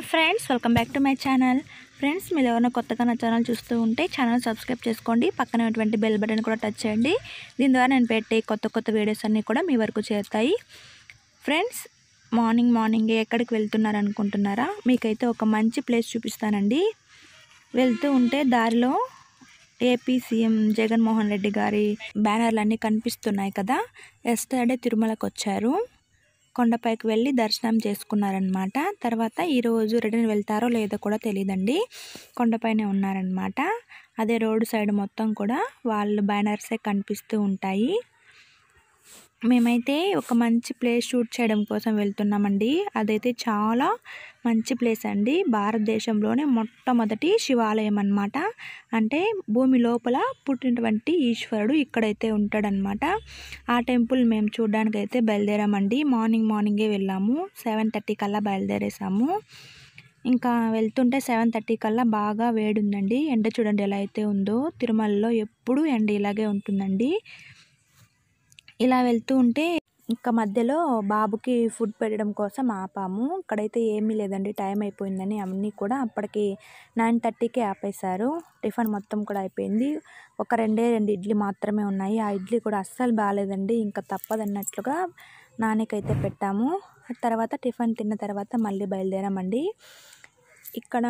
Hi friends welcome back to my channel friends మీరు ఎవరైనా కొత్తగా నా ఛానల్ చూస్తూ ఉంటే ఛానల్ సబ్స్క్రైబ్ చేసుకోండి పక్కన ఉన్నటువంటి బెల్ బటన్ కూడా టచ్ చేయండి దీని ద్వారా నేను పెట్టే కొత్త కొత్త వీడియోస్ అన్నీ కూడా మీ వరకు చేరుతాయి ఫ్రెండ్స్ మార్నింగ్ మార్నింగే ఎక్కడికి వెళ్తున్నారు అనుకుంటున్నారా మీకైతే ఒక మంచి ప్లేస్ చూపిస్తానండి వెళ్తూ ఉంటే దారిలో ఏపీ సీఎం జగన్మోహన్ రెడ్డి గారి బ్యానర్లు అన్నీ కనిపిస్తున్నాయి కదా ఎస్టర్డే తిరుమలకు వచ్చారు కొండపైకి వెళ్ళి దర్శనం చేసుకున్నారనమాట తర్వాత ఈరోజు రిటర్న్ వెళ్తారో లేదో కూడా తెలియదండి కొండపైనే ఉన్నారనమాట అదే రోడ్డు సైడ్ మొత్తం కూడా వాళ్ళు బ్యానర్సే కనిపిస్తూ ఉంటాయి మేమైతే ఒక మంచి ప్లేస్ షూట్ చేయడం కోసం వెళ్తున్నామండి అదైతే చాలా మంచి ప్లేస్ అండి భారతదేశంలోనే మొట్టమొదటి శివాలయం అన్నమాట అంటే భూమి లోపల పుట్టినటువంటి ఈశ్వరుడు ఇక్కడైతే ఉంటాడనమాట ఆ టెంపుల్ మేము చూడడానికి అయితే బయలుదేరామండి మార్నింగ్ మార్నింగే వెళ్ళాము సెవెన్ థర్టీ కల్లా బయలుదేరేసాము ఇంకా వెళ్తుంటే సెవెన్ థర్టీ కల్లా బాగా వేడి ఉందండి ఎండ చూడండి ఎలా అయితే ఉందో తిరుమలలో ఎప్పుడూ ఎండ ఇలాగే ఉంటుందండి ఇలా వెళ్తూ ఉంటే ఇంకా మధ్యలో బాబుకి ఫుడ్ పెట్టడం కోసం ఆపాము ఇక్కడైతే ఏమీ లేదండి టైం అయిపోయిందని అన్నీ కూడా అప్పటికి నైన్ థర్టీకే ఆపేశారు టిఫిన్ మొత్తం కూడా అయిపోయింది ఒక రెండే రెండు ఇడ్లీ మాత్రమే ఉన్నాయి ఆ ఇడ్లీ కూడా అస్సలు బాగాలేదండి ఇంకా తప్పదన్నట్లుగా నాన్నకైతే పెట్టాము తర్వాత టిఫిన్ తిన్న తర్వాత మళ్ళీ బయలుదేరామండి ఇక్కడ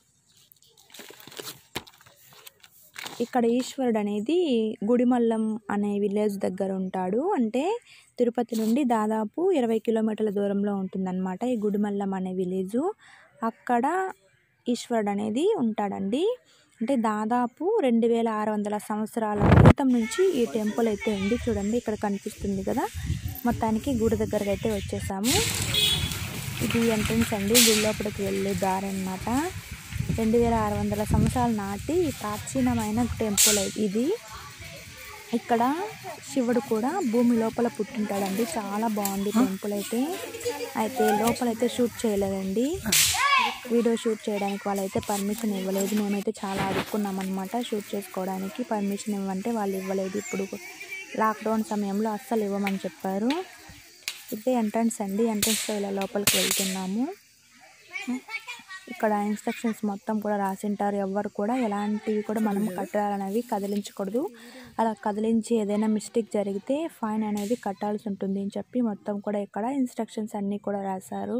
ఇక్కడ ఈశ్వరుడు అనేది గుడిమల్లం అనే విలేజ్ దగ్గర ఉంటాడు అంటే తిరుపతి నుండి దాదాపు ఇరవై కిలోమీటర్ల దూరంలో ఉంటుందన్నమాట ఈ గుడిమల్లం అనే విలేజు అక్కడ ఈశ్వరుడు అనేది ఉంటాడండి అంటే దాదాపు రెండు వేల ఆరు వందల సంవత్సరాల క్రితం నుంచి ఈ టెంపుల్ అయితే ఉంది చూడండి ఇక్కడ కనిపిస్తుంది కదా మొత్తానికి గుడి దగ్గరకు అయితే వచ్చేసాము ఇది ఎంట్రన్స్ అండి గుడి లోపలికి వెళ్ళే దారి అన్నమాట రెండు వేల ఆరు వందల సంవత్సరాల నాటి ప్రాచీనమైన టెంపుల్ ఇది ఇక్కడ శివుడు కూడా భూమి లోపల పుట్టింటాడండి చాలా బాగుంది టెంపుల్ అయితే అయితే లోపలైతే షూట్ చేయలేదండి వీడియో షూట్ చేయడానికి వాళ్ళైతే పర్మిషన్ ఇవ్వలేదు మేమైతే చాలా అడుక్కున్నాం అనమాట షూట్ చేసుకోవడానికి పర్మిషన్ ఇవ్వంటే వాళ్ళు ఇవ్వలేదు ఇప్పుడు లాక్డౌన్ సమయంలో అస్సలు ఇవ్వమని చెప్పారు ఇదే ఎంట్రన్స్ అండి ఎంట్రన్స్లో ఇలా లోపలికి వెళ్తున్నాము ఇక్కడ ఇన్స్ట్రక్షన్స్ మొత్తం కూడా రాసింటారు ఎవ్వరు కూడా ఎలాంటివి కూడా మనం కట్టాలనేవి కదిలించకూడదు అలా కదిలించి ఏదైనా మిస్టేక్ జరిగితే ఫైన్ అనేది కట్టాల్సి ఉంటుంది అని చెప్పి మొత్తం కూడా ఇక్కడ ఇన్స్ట్రక్షన్స్ అన్నీ కూడా రాశారు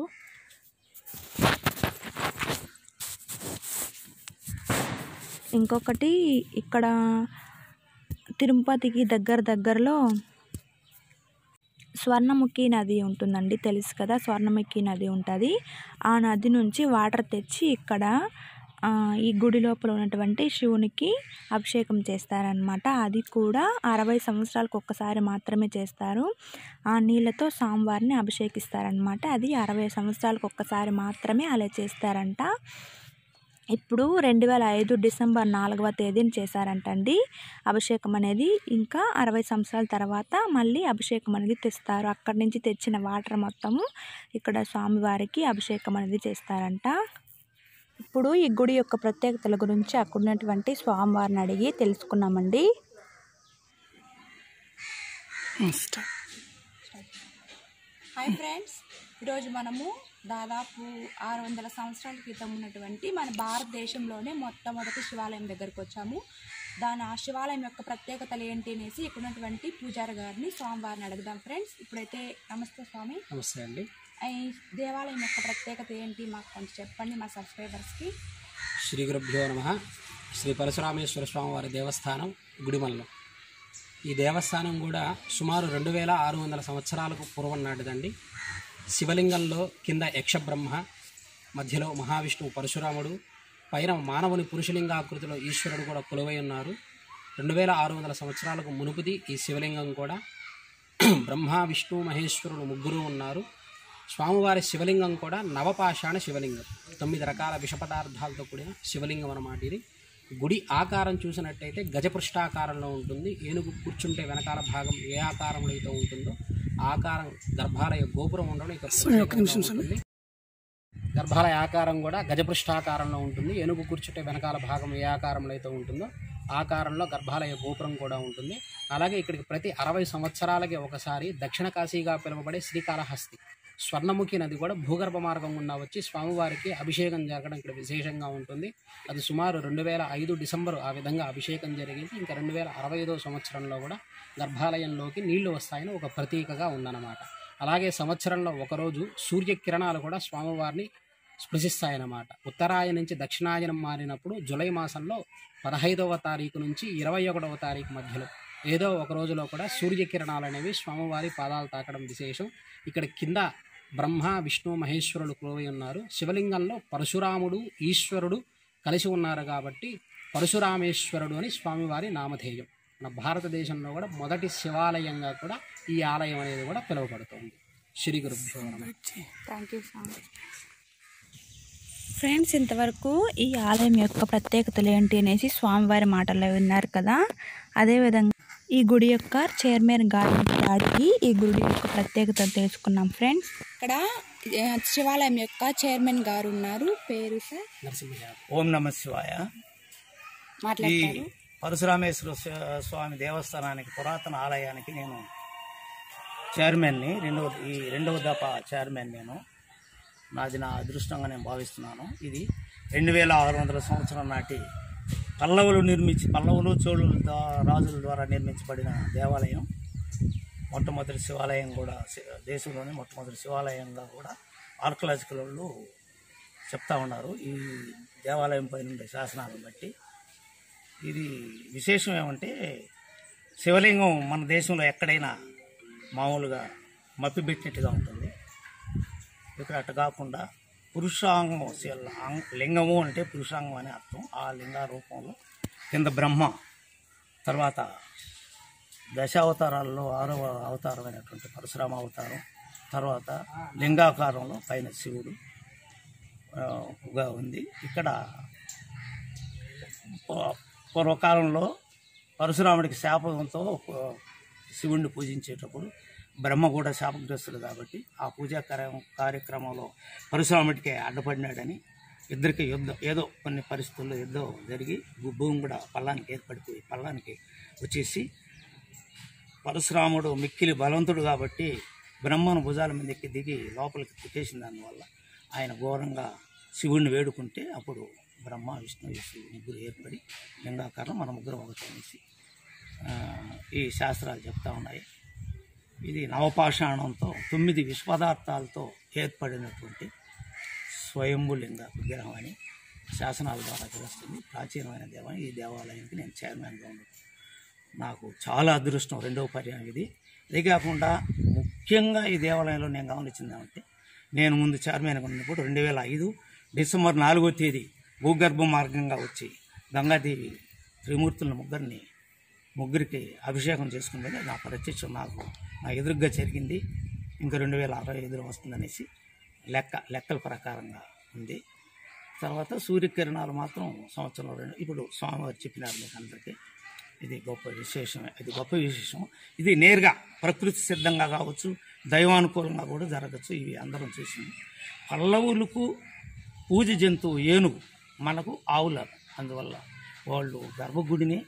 ఇంకొకటి ఇక్కడ తిరుపతికి దగ్గర దగ్గరలో స్వర్ణముఖి నది ఉంటుందండి తెలుసు కదా స్వర్ణముఖి నది ఉంటుంది ఆ నది నుంచి వాటర్ తెచ్చి ఇక్కడ ఆ, ఈ గుడి లోపల ఉన్నటువంటి శివునికి అభిషేకం చేస్తారనమాట అది కూడా అరవై సంవత్సరాలకు ఒక్కసారి మాత్రమే చేస్తారు ఆ నీళ్ళతో స్వామివారిని అభిషేకిస్తారనమాట అది అరవై సంవత్సరాలకు ఒక్కసారి మాత్రమే అలా చేస్తారంట ఇప్పుడు రెండు వేల ఐదు డిసెంబర్ నాలుగవ తేదీన చేశారంటండి అభిషేకం అనేది ఇంకా అరవై సంవత్సరాల తర్వాత మళ్ళీ అభిషేకం అనేది తెస్తారు అక్కడి నుంచి తెచ్చిన వాటర్ మొత్తము ఇక్కడ స్వామివారికి అభిషేకం అనేది చేస్తారంట ఇప్పుడు ఈ గుడి యొక్క ప్రత్యేకతల గురించి అక్కడ ఉన్నటువంటి స్వామివారిని అడిగి తెలుసుకున్నామండి హాయ్ ఫ్రెండ్స్ ఈరోజు మనము దాదాపు ఆరు వందల సంవత్సరాల క్రితం ఉన్నటువంటి మన భారతదేశంలోనే మొట్టమొదటి శివాలయం దగ్గరకు వచ్చాము దాని ఆ శివాలయం యొక్క ప్రత్యేకతలు ఏంటి అనేసి ఇక్కడ ఉన్నటువంటి పూజారి గారిని స్వామివారిని అడుగుదాం ఫ్రెండ్స్ ఇప్పుడైతే నమస్తే స్వామి నమస్తే అండి ఈ దేవాలయం యొక్క ప్రత్యేకత ఏంటి మాకు కొంచెం చెప్పండి మా సబ్స్క్రైబర్స్కి శ్రీ గురుభ్యో నమ శ్రీ పరశురామేశ్వర స్వామివారి దేవస్థానం గుడిమల్లం ఈ దేవస్థానం కూడా సుమారు రెండు వేల ఆరు వందల సంవత్సరాలకు పూర్వం నాటిదండి శివలింగంలో కింద యక్షబ్రహ్మ మధ్యలో మహావిష్ణువు పరశురాముడు పైన మానవుని పురుషలింగాకృతిలో ఈశ్వరుడు కూడా కొలువై ఉన్నారు రెండు వేల ఆరు వందల సంవత్సరాలకు మునుపుది ఈ శివలింగం కూడా బ్రహ్మ విష్ణు మహేశ్వరుడు ముగ్గురు ఉన్నారు స్వామివారి శివలింగం కూడా నవపాషాణ శివలింగం తొమ్మిది రకాల విష పదార్థాలతో కూడిన శివలింగం అన్నమాట ఇది గుడి ఆకారం చూసినట్టయితే గజపృష్ఠాకారంలో ఉంటుంది ఏనుగు కూర్చుంటే వెనకాల భాగం ఏ ఆకారంలో అయితే ఉంటుందో ఆ ఆకారం గర్భాలయ గోపురం ఉండడం ఇక్కడ ప్రత్యేకంగా ఉంటుంది. గర్భాలయ ఆకారం కూడా గజపృష్ఠాకారంలో ఉంటుంది ఏనుగు కూర్చుంటే వెనకాల భాగం ఏ ఆకారంలో అయితే ఉంటుందో ఆకారంలో గర్భాలయ గోపురం కూడా ఉంటుంది అలాగే ఇక్కడికి ప్రతి అరవై సంవత్సరాలకి ఒకసారి దక్షిణ కాశీగా పిలువబడే శ్రీకాళహస్తి స్వర్ణముఖి నది కూడా భూగర్భ మార్గం గుండా వచ్చి స్వామివారికి అభిషేకం జరగడం ఇక్కడ విశేషంగా ఉంటుంది అది సుమారు రెండు వేల ఐదు డిసెంబరు ఆ విధంగా అభిషేకం జరిగింది ఇంకా రెండు వేల అరవై ఐదో సంవత్సరంలో కూడా గర్భాలయంలోకి నీళ్లు వస్తాయని ఒక ప్రతీకగా ఉందన్నమాట అలాగే సంవత్సరంలో ఒకరోజు సూర్యకిరణాలు కూడా స్వామివారిని స్పృశిస్తాయన్నమాట ఉత్తరాయణ నుంచి దక్షిణాయనం మారినప్పుడు జూలై మాసంలో పదహైదవ తారీఖు నుంచి ఇరవై ఒకటవ తారీఖు మధ్యలో ఏదో ఒక రోజులో కూడా సూర్యకిరణాలు అనేవి స్వామివారి పాదాలు తాకడం విశేషం ఇక్కడ కింద బ్రహ్మ విష్ణు మహేశ్వరులు కురువై ఉన్నారు శివలింగంలో పరశురాముడు ఈశ్వరుడు కలిసి ఉన్నారు కాబట్టి పరశురామేశ్వరుడు అని స్వామివారి నామధేయం మన భారతదేశంలో కూడా మొదటి శివాలయంగా కూడా ఈ ఆలయం అనేది కూడా పిలువబడుతుంది శ్రీ గురుభ్యో నమః thank you so much friends ఇంతవరకు ఈ ఆలయం యొక్క ప్రత్యేకతలు ఏంటి అనేసి స్వామివారి మాటల్లో విన్నారు కదా అదేవిధంగా ఈ గుడి యొక్క చైర్మన్ గారిని అడిగి ఈ గుడి యొక్క ప్రత్యేకత తెలుసుకున్నాం ఫ్రెండ్స్ ఇక్కడ ఆ, శివాలయం యొక్క చైర్మన్ గారు ఉన్నారు పేరు సార్ నరసింహ యాదవ్ ఓం నమ శివాయ ఈ మాట్లాడతారు పరశురామేశ్వర స్వ- స్వామి దేవస్థానానికి పురాతన ఆలయానికి నేను చైర్మన్ని రెండవ ఈ రెండవ దఫ చైర్మన్ నేను నాది నా అదృష్టంగా నేను భావిస్తున్నాను ఇది రెండు వేల ఆరు వందల సంవత్సరం నాటి పల్లవులు నిర్మించి పల్లవులు చోళుల ద్వా- రాజుల ద్వారా నిర్మించబడిన దేవాలయం మొట్టమొదటి శివాలయం కూడా శి- దేశంలోనే మొట్టమొదటి శివాలయంగా కూడా ఆర్కలాజికల్ వాళ్ళు చెప్తా ఉన్నారు ఈ దేవాలయం పైన ఉండే శాసనాలను బట్టి ఇది విశేషం ఏమంటే శివలింగం మన దేశంలో ఎక్కడైనా మామూలుగా మప్పిపెట్టినట్టుగా ఉంటుంది ఇక్కడ అటు కాకుండా పురుషాంగం శివ- ఆంగ్- లింగము అంటే పురుషాంగం అనే అర్థం ఆ లింగ రూపంలో కింద బ్రహ్మ తర్వాత దశావతారాల్లో ఆరవ అవతారమైనటువంటి పరశురామ అవతారం తర్వాత లింగాకారంలో పైన శివుడు ఆ, గా ఉంది ఇక్కడ పూ- పూర్వకాలంలో పరశురాముడికి శాపంతో ఆ, శివుణ్ణి పూజించేటప్పుడు బ్రహ్మ కూడా శాపగ్రస్తుడు కాబట్టి ఆ పూజా కార్య- కార్యక్రమంలో పరశురాముడికి అడ్డపడినాడని ఇద్దరికి యుద్ధం ఏదో కొన్ని పరిస్థితుల్లో యుద్ధం జరిగి భూ- భూమి కూడా పల్లానికి ఏర్పడిపోయి పల్లానికి వచ్చేసి పరశురాముడు మిక్కిలి బలవంతుడు కాబట్టి బ్రహ్మను భుజాల మీద ఎక్కి దిగి లోపలికి తిట్టేసిన దానివల్ల ఆయన ఘోరంగా శివుణ్ణి వేడుకుంటే అప్పుడు బ్రహ్మ విష్ణు శివుడు ముగ్గురు ఏర్పడి లింగాకారం మన ముగ్గురు ఒకటనేసి ఆ, ఈ శాస్త్రాలు చెప్తా ఉన్నాయి ఇది నవపాషాణంతో తొమ్మిది విశ్వపదార్థాలతో ఏర్పడినటువంటి స్వయంభులింగ విగ్రహం అని శాసనాల ద్వారా తెలుస్తుంది ప్రాచీనమైన దేవాలయం ఈ దేవాలయానికి నేను చైర్మన్గా ఉన్నాను నాకు చాలా అదృష్టం రెండవ పర్యాయం ఇది ఇదే కాకుండా ముఖ్యంగా ఈ దేవాలయంలో నేను గమనించింది నేను ముందు చైర్మన్గా ఉన్నప్పుడు రెండు వేల ఐదు డిసెంబర్ నాలుగో తేదీ భూగర్భ మార్గంగా వచ్చి గంగాదేవి త్రిమూర్తుల ముగ్గురిని ముగ్గురికి అభిషేకం చేసుకున్నది నా ప్రత్యక్షం నాకు నా ఎదురుగ్గా జరిగింది ఇంకా రెండు వేల అరవై ఐదులో వస్తుందనేసి లెక్క లెక్కల ప్రకారంగా ఉంది తర్వాత సూర్యకిరణాలు మాత్రం సంవత్సరంలో రెండు ఇప్పుడు స్వామివారు చెప్పినారు మీకు అందరికీ ఇది గొప్ప విశేషమే ఇది గొప్ప విశేషం ఇది నేరుగా ప్రకృతి సిద్ధంగా కావచ్చు దైవానుకూలంగా కూడా జరగచ్చు ఇవి అందరం చూసింది పల్లవులకు పూజ జంతువు ఏనుగు మనకు ఆవుల అందువల్ల వాళ్ళు గర్భగుడిని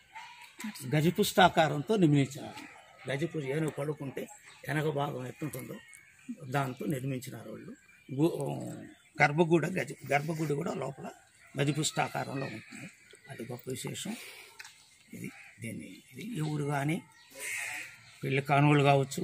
గజపుష్టాకారంతో నిర్మించినారు గజపు ఏనుగు పడుకుంటే వెనక భాగం ఎట్టుంటుందో దాంతో నిర్మించినారు వాళ్ళు గు- గర్భగుడి గజ గర్భగుడి కూడా లోపల గజపుష్టాకారంలో ఉంటుంది అది గొప్ప విశేషం ఇది దీన్ని ఇది ఎవరు కానీ పెళ్లి కానుగోలు కావచ్చు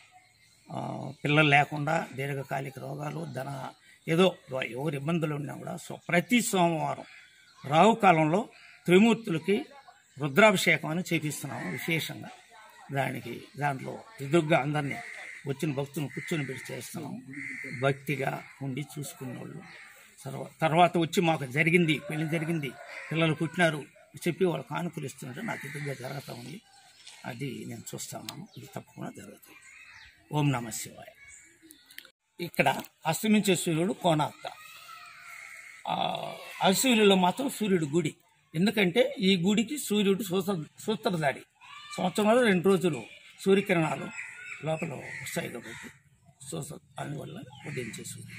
ఆ, పిల్లలు లేకుండా దీర్ఘకాలిక రోగాలు ధన ఏదో ఎవరు ఇబ్బందులు ఉన్నా కూడా సో ప్రతి సోమవారం రాహుకాలంలో త్రిమూర్తులకి రుద్రాభిషేకం అని చేపిస్తున్నాము విశేషంగా దానికి దాంట్లో ఎదురుగ్గా అందరినీ వచ్చిన భక్తులను కూర్చొని పెట్టి చేస్తున్నాం భక్తిగా ఉండి చూసుకునే వాళ్ళు తర్వా- తర్వాత వచ్చి మాకు జరిగింది పెళ్లి జరిగింది పిల్లలు పుట్టినారు చెప్పి వాళ్ళు కానుకలు ఇస్తుంటే నాకు ఎదురుగా జరుగుతూ ఉంది అది నేను చూస్తున్నాను ఇది తప్పకుండా జరుగుతుంది ఓం నమ శివాయ ఇక్కడ అస్తమించే సూర్యుడు కోనార్క ఆ, అరసూరిలో మాత్రం సూర్యుడు గుడి ఎందుకంటే ఈ గుడికి సూర్యుడు సూత్ర సూత్రధారి సంవత్సరంలో రెండు రోజులు సూర్యకిరణాలు లోపల వస్తాయి కాబట్టి సూత్ర అందువల్ల ఉదయించే సూర్యుడు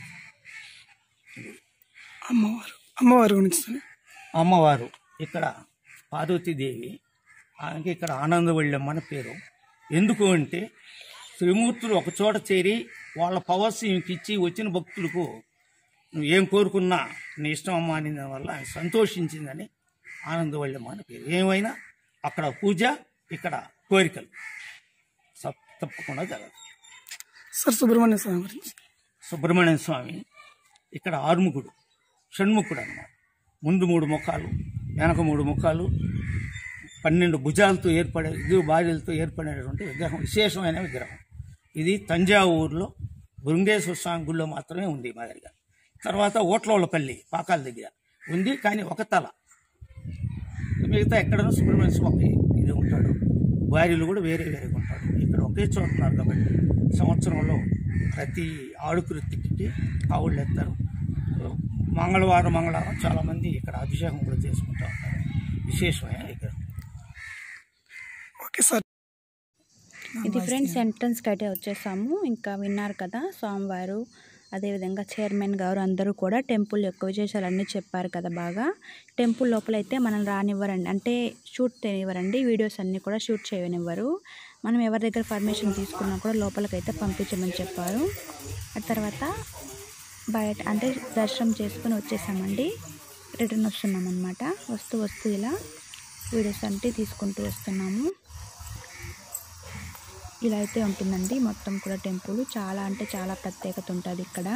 అమ్మవారు అమ్మవారి గురించి అమ్మవారు ఇక్కడ పార్వతీదేవి ఆమెకి ఇక్కడ ఆనందవళ్ళమ్మ అని పేరు ఎందుకు అంటే త్రిమూర్తులు ఒక చోట చేరి వాళ్ళ పవర్స్ ఈమెకి ఇచ్చి వచ్చిన భక్తులకు నువ్వు ఏం కోరుకున్నా నీ ఇష్టం అమ్మా అని వల్ల ఆమె సంతోషించిందని ఆనందవళ్ళమ్మ అని పేరు ఏమైనా అక్కడ పూజ ఇక్కడ కోరికలు స- తప్పకుండా జరగదు సార్ సుబ్రహ్మణ్య స్వామి గురించి సుబ్రహ్మణ్య స్వామి ఇక్కడ ఆరుముఖుడు షణ్ముఖుడు అన్నమాట ముందు మూడు ముఖాలు వెనక మూడు ముఖాలు పన్నెండు భుజాలతో ఏర్పడే ఇది భార్యలతో ఏర్పడేటువంటి విగ్రహం విశేషమైన విగ్రహం ఇది తంజావూరులో బృంగేశ్వర స్వామి గుడిలో మాత్రమే ఉంది మా దగ్గర తర్వాత ఓట్లోళ్ళపల్లి పాకాల దగ్గర ఉంది కానీ ఒక తల మిగతా ఎక్కడనో సుబ్రహ్మణ్య స్వామి ఇది ఉంటాడు భార్యలు కూడా వేరే వేరేగా ఉంటాడు ఇక్కడ ఒకే చోట ఉన్నారు కాబట్టి సంవత్సరంలో ప్రతి ఆడుకృతికి కావుళ్ళు ఎత్తారు మంగళవారం మంగళవారం చాలామంది ఇక్కడ అభిషేకం కూడా చేసుకుంటూ ఉంటారు విశేషమైన విగ్రహం ఓకే సార్ ఇది ఫ్రెండ్స్ ఎంట్రన్స్కి అయితే వచ్చేసాము ఇంకా విన్నారు కదా స్వామివారు అదేవిధంగా చైర్మన్ గారు అందరూ కూడా టెంపుల్ యొక్క విశేషాలన్నీ చెప్పారు కదా బాగా టెంపుల్ లోపల అయితే మనం రానివ్వరండి అంటే షూట్ చేయనివ్వరండి వీడియోస్ అన్నీ కూడా షూట్ చేయనివ్వరు మనం ఎవరి దగ్గర పర్మిషన్ తీసుకున్నా కూడా లోపలికైతే పంపించమని చెప్పారు ఆ తర్వాత బయట అంటే దర్శనం చేసుకుని వచ్చేసామండి రిటర్న్ వస్తున్నాం అనమాట వస్తూ వస్తూ ఇలా వీడియోస్ అంటే తీసుకుంటూ వస్తున్నాము ఇలా అయితే ఉంటుందండి మొత్తం కూడా టెంపుల్ చాలా అంటే చాలా ప్రత్యేకత ఉంటుంది ఇక్కడ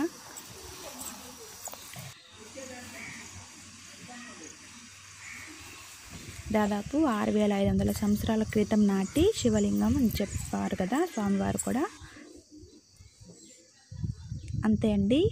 దాదాపు ఆరు వేల ఐదు వందల సంవత్సరాల క్రితం నాటి శివలింగం అని చెప్పారు కదా స్వామివారు కూడా అంతే అండి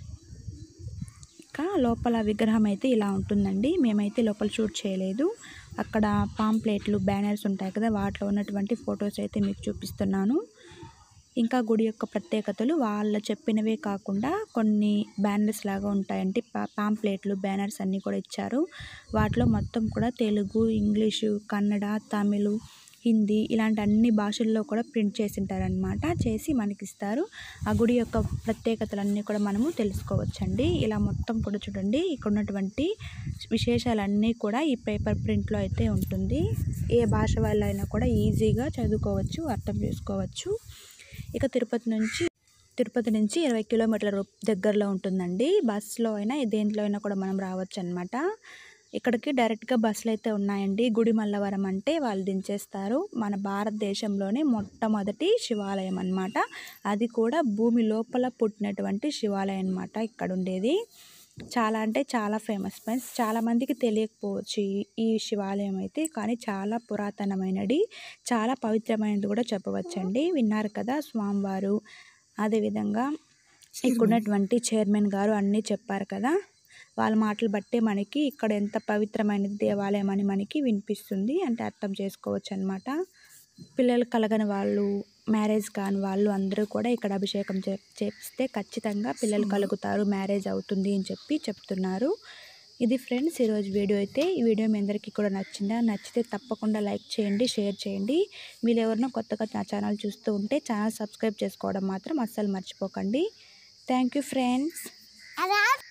ఇంకా లోపల విగ్రహం అయితే ఇలా ఉంటుందండి మేమైతే లోపల షూట్ చేయలేదు అక్కడ పాంప్లెట్లు బ్యానర్స్ ఉంటాయి కదా వాటిలో ఉన్నటువంటి ఫొటోస్ అయితే మీకు చూపిస్తున్నాను ఇంకా గుడి యొక్క ప్రత్యేకతలు వాళ్ళు చెప్పినవే కాకుండా కొన్ని బ్యానర్స్ లాగా ఉంటాయండి పా పాంప్లెట్లు బ్యానర్స్ అన్నీ కూడా ఇచ్చారు వాటిలో మొత్తం కూడా తెలుగు ఇంగ్లీషు కన్నడ తమిళ్ హిందీ ఇలాంటి అన్ని భాషల్లో కూడా ప్రింట్ చేసి ఉంటారనమాట చేసి మనకి ఇస్తారు ఆ గుడి యొక్క ప్రత్యేకతలన్నీ కూడా మనము తెలుసుకోవచ్చండి ఇలా మొత్తం కూడా చూడండి ఇక్కడ ఉన్నటువంటి విశేషాలన్నీ కూడా ఈ పేపర్ ప్రింట్లో అయితే ఉంటుంది ఏ భాష వాళ్ళైనా కూడా ఈజీగా చదువుకోవచ్చు అర్థం చేసుకోవచ్చు ఇక తిరుపతి నుంచి తిరుపతి నుంచి ఇరవై కిలోమీటర్ల రూ- దగ్గరలో ఉంటుందండి బస్సులో అయినా దేంట్లో అయినా కూడా మనం రావచ్చు అనమాట ఇక్కడికి డైరెక్ట్గా బస్సులు అయితే ఉన్నాయండి గుడి మల్లవరం అంటే వాళ్ళు దించేస్తారు మన భారతదేశంలోనే మొట్టమొదటి శివాలయం అన్నమాట అది కూడా భూమి లోపల పుట్టినటువంటి శివాలయం అన్నమాట ఇక్కడ ఉండేది చాలా అంటే చాలా ఫేమస్ ఫ్రెండ్స్ చాలా మందికి తెలియకపోవచ్చు ఈ- ఈ శివాలయం అయితే కానీ చాలా పురాతనమైనది చాలా పవిత్రమైనది కూడా చెప్పవచ్చండి విన్నారు కదా స్వామివారు అదేవిధంగా ఇక్కడ ఉన్నటువంటి చైర్మన్ గారు అన్నీ చెప్పారు కదా వాళ్ళ మాటలు బట్టే మనకి ఇక్కడ ఎంత పవిత్రమైనది దేవాలయం అని మనకి వినిపిస్తుంది అంటే అర్థం చేసుకోవచ్చు అనమాట పిల్లలు కలగని వాళ్ళు మ్యారేజ్ కాని వాళ్ళు అందరూ కూడా ఇక్కడ అభిషేకం చే చేపిస్తే ఖచ్చితంగా పిల్లలు కలుగుతారు మ్యారేజ్ అవుతుంది అని చెప్పి చెప్తున్నారు ఇది ఫ్రెండ్స్ ఈరోజు వీడియో అయితే ఈ వీడియో మీ అందరికీ కూడా నచ్చిందా నచ్చితే తప్పకుండా లైక్ చేయండి షేర్ చేయండి మీరు ఎవరినో కొత్తగా నా ఛానల్ చూస్తూ ఉంటే ఛానల్ సబ్స్క్రైబ్ చేసుకోవడం మాత్రం అస్సలు మర్చిపోకండి థ్యాంక్ యూ ఫ్రెండ్స్